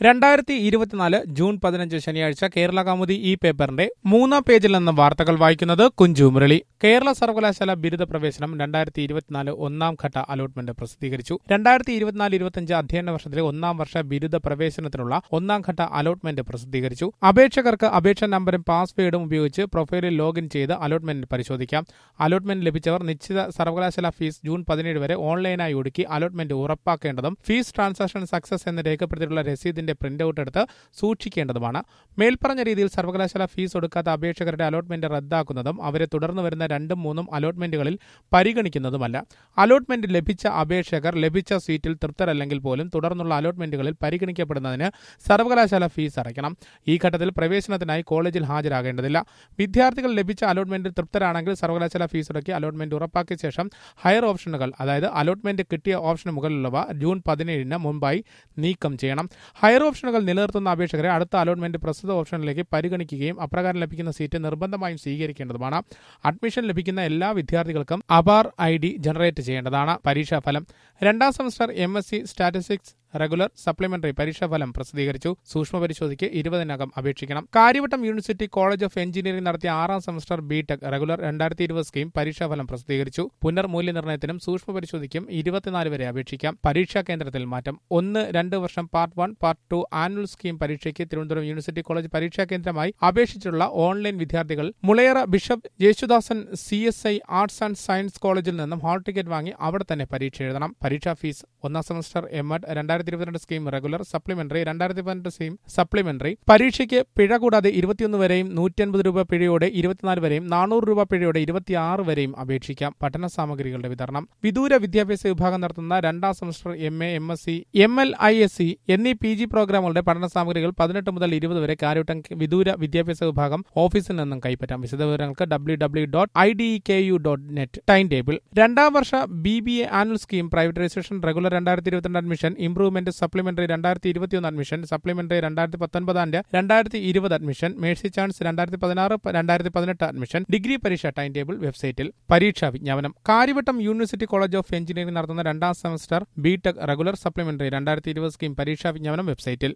രണ്ടായിരത്തി ഇരുപത്തിനാല് ജൂൺ പതിനഞ്ച് ശനിയാഴ്ച കേരള കൗമുദി ഈ പേപ്പറിന്റെ മൂന്നാം പേജിൽ നിന്ന് വാർത്തകൾ വായിക്കുന്നത് കുഞ്ചു മുരളി കേരള സർവകലാശാല ബിരുദ പ്രവേശനം രണ്ടായിരത്തി ഇരുപത്തിനാല് ഒന്നാം ഘട്ട അലോട്ട്മെന്റ് പ്രസിദ്ധീകരിച്ചു രണ്ടായിരത്തി ഇരുപത്തിനാല് ഇരുപത്തിയഞ്ച് അധ്യയന വർഷത്തിലെ ഒന്നാം വർഷ ബിരുദ പ്രവേശനത്തിനുള്ള ഒന്നാം ഘട്ട അലോട്ട്മെന്റ് പ്രസിദ്ധീകരിച്ചു അപേക്ഷകർക്ക് അപേക്ഷാ നമ്പറും പാസ്വേഡും ഉപയോഗിച്ച് പ്രൊഫൈലിൽ ലോഗിൻ ചെയ്ത് അലോട്ട്മെന്റ് പരിശോധിക്കാം അലോട്ട്മെന്റ് ലഭിച്ചവർ നിശ്ചിത സർവകലാശാല ഫീസ് ജൂൺ പതിനേഴ് വരെ ഓൺലൈനായി ഒടുക്കി അലോട്ട്മെന്റ് ഉറപ്പാക്കേണ്ടതും ഫീസ് ട്രാൻസാക്ഷൻ സക്സസ് എന്ന് രേഖപ്പെടുത്തിയിട്ടുള്ള രസീതിന്റെ പ്രിന്റ് ഔട്ട് എടുത്ത് സൂക്ഷിക്കേണ്ടതുമാണ് മേൽപ്പറഞ്ഞ രീതിയിൽ സർവകലാശാല ഫീസ് ഒടുക്കാത്ത അപേക്ഷകരുടെ അലോട്ട്മെന്റ് റദ്ദാക്കുന്നതും അവരെ തുടർന്ന് വരുന്ന രണ്ടും മൂന്നും അലോട്ട്മെന്റുകളിൽ പരിഗണിക്കുന്നതുമല്ല അലോട്ട്മെന്റ് ലഭിച്ച അപേക്ഷകർ ലഭിച്ച സീറ്റിൽ തൃപ്തരല്ലെങ്കിൽ പോലും തുടർന്നുള്ള അലോട്ട്മെന്റുകളിൽ പരിഗണിക്കപ്പെടുന്നതിന് സർവകലാശാല ഫീസ് അടയ്ക്കണം ഈ ഘട്ടത്തിൽ പ്രവേശനത്തിനായി കോളേജിൽ ഹാജരാകേണ്ടതില്ല വിദ്യാർത്ഥികൾ ലഭിച്ച അലോട്ട്മെന്റിൽ തൃപ്തരാണെങ്കിൽ സർവകലാശാല ഫീസ് അടക്കി അലോട്ട്മെന്റ് ഉറപ്പാക്കിയ ശേഷം ഹയർ ഓപ്ഷനുകൾ അതായത് അലോട്ട്മെന്റ് കിട്ടിയ ഓപ്ഷന് മുകളിലുള്ളവ ജൂൺ പതിനേഴിന് മുമ്പായി നീക്കം ചെയ്യണം ഹയർ ഓപ്ഷനുകൾ നിലനിർത്തുന്ന അപേക്ഷകരെ അടുത്ത അലോട്ട്മെന്റ് പ്രസ്തുത ഓപ്ഷനിലേക്ക് പരിഗണിക്കുകയും അപ്രകാരം ലഭിക്കുന്ന സീറ്റ് നിർബന്ധമായും സ്വീകരിക്കേണ്ടതുമാണ് അഡ്മിഷൻ ലഭിക്കുന്ന എല്ലാ വിദ്യാർത്ഥികൾക്കും അബാർ ഐ ഡി ജനറേറ്റ് ചെയ്യേണ്ടതാണ് പരീക്ഷാഫലം രണ്ടാം semester M S C statistics regular supplementary പരീക്ഷാഫലം പ്രസിദ്ധീകരിച്ചു സൂക്ഷ്മ പരിശോധനയ്ക്ക് ഇരുപതിനകം അപേക്ഷിക്കണം Kariavattom university college of engineering നടത്തിയ ആറാം സെമസ്റ്റർ ബിടെക് റെഗുലർ രണ്ടായിരത്തി ഇരുപത് സ്കീം പരീക്ഷാഫലം പ്രസിദ്ധീകരിച്ചു പുനർമൂല്യനിർണ്ണയത്തിനും സൂക്ഷ്മ പരിശോധനയ്ക്കും ഇരുപത്തിനാല് വരെ അപേക്ഷിക്കാം പരീക്ഷാ കേന്ദ്രത്തിൽ മാറ്റം ഒന്ന് രണ്ട് വർഷം part one part two annual scheme പരീക്ഷയ്ക്ക് തിരുവനന്തപുരം യൂണിവേഴ്സിറ്റി കോളേജ് പരീക്ഷാ കേന്ദ്രമായി അപേക്ഷിച്ചിട്ടുള്ള ഓൺലൈൻ വിദ്യാർത്ഥികൾ Mulayara bishop Yesudasan C S I arts and science കോളേജിൽ നിന്നും ഹാൾ ടിക്കറ്റ് വാങ്ങി അവിടെ തന്നെ പരീക്ഷ എഴുതണം പരീക്ഷാ ഫീസ് ഒന്നാം സെമസ്റ്റർ എം എഡ് രണ്ടായിരത്തി ഇരുപത്തിരണ്ട് സ്കീം റെഗുലർ സപ്ലിമെന്ററി രണ്ടായിരത്തി പതിനെട്ട് സ്കീം സപ്ലിമെന്ററി പരീക്ഷയ്ക്ക് പിഴ കൂടാതെ ഇരുപത്തിയൊന്ന് വരെയും നൂറ്റി അൻപത് രൂപ പിഴയോടെ ഇരുപത്തിനാല് വരെയും നാനൂറ് രൂപ പിഴയോടെ ഇരുപത്തിയാറ് വരെയും അപേക്ഷിക്കാം പഠന സാമഗ്രികളുടെ വിതരണം വിദൂര വിദ്യാഭ്യാസ വിഭാഗം നടത്തുന്ന രണ്ടാം semester M A M S C M L I S C എന്നീ പി ജി പ്രോഗ്രാമുകളുടെ പഠന സാമഗ്രികൾ പതിനെട്ട് മുതൽ ഇരുപത് വരെ കാര്യവട്ടം വിദൂര വിദ്യാഭ്യാസ വിഭാഗം ഓഫീസിൽ നിന്നും കൈപ്പറ്റാം വിശദവിവരങ്ങൾക്ക് W W dot I D K U dot net time table രണ്ടാം വർഷ B B A annual scheme privatisation regular രണ്ടായിരത്തി ഇരുപത്തിരണ്ട് അഡ്മിഷൻ ഇംപ്രൂവ്മെന്റ് സപ്ലിമെന്ററി രണ്ടായിരത്തി ഇരുപത്തിയൊന്ന് അഡ്മിഷൻ സപ്ലിമെന്ററി രണ്ടായിരത്തി പത്തൊൻപത് ആൻഡ് രണ്ടായിരത്തി ഇരുപത് അഡ്മിഷൻ മേഴ്സി ചാൻസ് രണ്ടായിരത്തി പതിനാറ് രണ്ടായിരത്തി പതിനെട്ട് അഡ്മിഷൻ ഡിഗ്രി പരീക്ഷ ടൈം ടേബിൾ വെബ്സൈറ്റിൽ പരീക്ഷാ വിജ്ഞാപനം Kariavattom university college of engineering നടത്തുന്ന രണ്ടാം സെമസ്റ്റർ ബിടെക് റെഗുലർ സപ്ലിമെന്ററി രണ്ടായിരത്തി ഇരുപത് സ്കീം പരീക്ഷാ വിജ്ഞാപനം വെബ്സൈറ്റിൽ